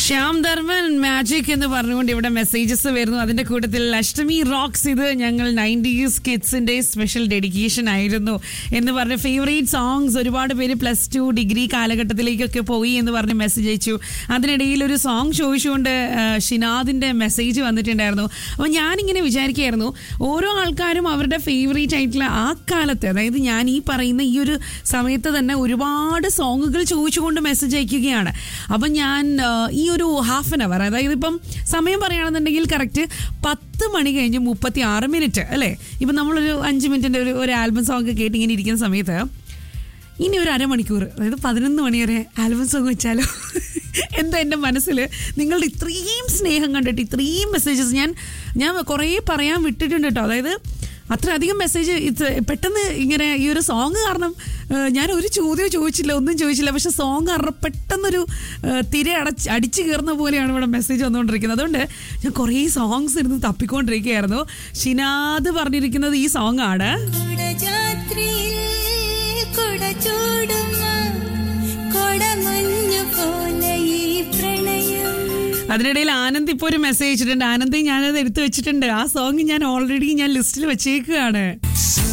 Shyam Dharman magic എന്ന് പറഞ്ഞുകൊണ്ട് ഇവിടെ മെസ്സേജസ് വരുന്നു അതിന്റെ കൂട്ടത്തിൽ അഷ്ടമി റോക്സ് ഇത് ഞങ്ങൾ നയൻറ്റീസ് കിഡ്സിന്റെ സ്പെഷ്യൽ ഡെഡിക്കേഷൻ ആയിരുന്നു എന്ന് പറഞ്ഞ ഫേവറേറ്റ് സോങ്സ് ഒരുപാട് പേര് പ്ലസ് ടു ഡിഗ്രി കാലഘട്ടത്തിലേക്കൊക്കെ പോയി എന്ന് പറഞ്ഞ് മെസ്സേജ് അയച്ചു അതിനിടയിൽ ഒരു സോങ് ചോദിച്ചുകൊണ്ട് ആ, ഷിനാദിന്റെ മെസ്സേജ് വന്നിട്ടുണ്ടായിരുന്നു അപ്പോൾ ഞാനിങ്ങനെ വിചാരിക്കുകയായിരുന്നു ഓരോ ആൾക്കാരും അവരുടെ ഫേവറേറ്റ് ആയിട്ടുള്ള ആ കാലത്ത് അതായത് ഞാൻ ഈ പറയുന്ന ഈ ഒരു സമയത്ത് തന്നെ ഒരുപാട് സോങ്ങുകൾ ചോദിച്ചുകൊണ്ട് മെസ്സേജ് അയക്കുകയാണ് അപ്പം ഞാൻ ആ, ഈ ഒരു ഹാഫ് ആൻ അവർ അതായത് ഇപ്പം സമയം പറയുകയാണെന്നുണ്ടെങ്കിൽ കറക്റ്റ് പത്ത് മണി കഴിഞ്ഞ് മുപ്പത്തി ആറ് മിനിറ്റ് അല്ലേ ഇപ്പം നമ്മളൊരു അഞ്ച് മിനിറ്റിൻ്റെ ഒരു ഒരു ആൽബം സോങ് കേട്ട് ഇങ്ങനെ ഇരിക്കുന്ന സമയത്ത് ഇനി ഒരു അരമണിക്കൂർ അതായത് പതിനൊന്ന് മണി വരെ ആൽബം സോങ് വെച്ചാലോ എന്താ എൻ്റെ മനസ്സിൽ നിങ്ങളുടെ ഇത്രയും സ്നേഹം കണ്ടിട്ട് ഇത്രയും മെസ്സേജസ് ഞാൻ ഞാൻ കുറേ പറയാൻ വിട്ടിട്ടുണ്ട് കേട്ടോ അതായത് അത്രയധികം മെസ്സേജ് ഇത് പെട്ടെന്ന് ഇങ്ങനെ ഈ ഒരു സോങ് കാരണം ഏഹ്, ഞാൻ ഒരു ചോദ്യം ചോദിച്ചില്ല ഒന്നും ചോദിച്ചില്ല പക്ഷെ സോങ് കാരണം പെട്ടെന്നൊരു ഏഹ്, തിര അടച്ച് അടിച്ചു കയറുന്ന പോലെയാണ് ഇവിടെ മെസ്സേജ് വന്നുകൊണ്ടിരിക്കുന്നത് അതുകൊണ്ട് ഞാൻ കുറേ സോങ്സ് ഇരുന്ന് തപ്പിക്കൊണ്ടിരിക്കുകയായിരുന്നു ഷിനാദ് പറഞ്ഞിരിക്കുന്നത് ഈ സോങ് ആണ് കുടജാത്രിയിൽ കുടചൂടുന്ന കൊടമഞ്ഞു പോലെ ഈ പ്രണയം അതിനിടയിൽ ആനന്ദ് ഇപ്പോൾ ഒരു മെസ്സേജ് ഇട്ടിട്ടുണ്ട് ആനന്ദ് ഞാനത് എടുത്തു വെച്ചിട്ടുണ്ട് ആ സോങ് ഞാൻ ഓൾറെഡി ഞാൻ ലിസ്റ്റിൽ വെച്ചേക്കുകയാണ് സോ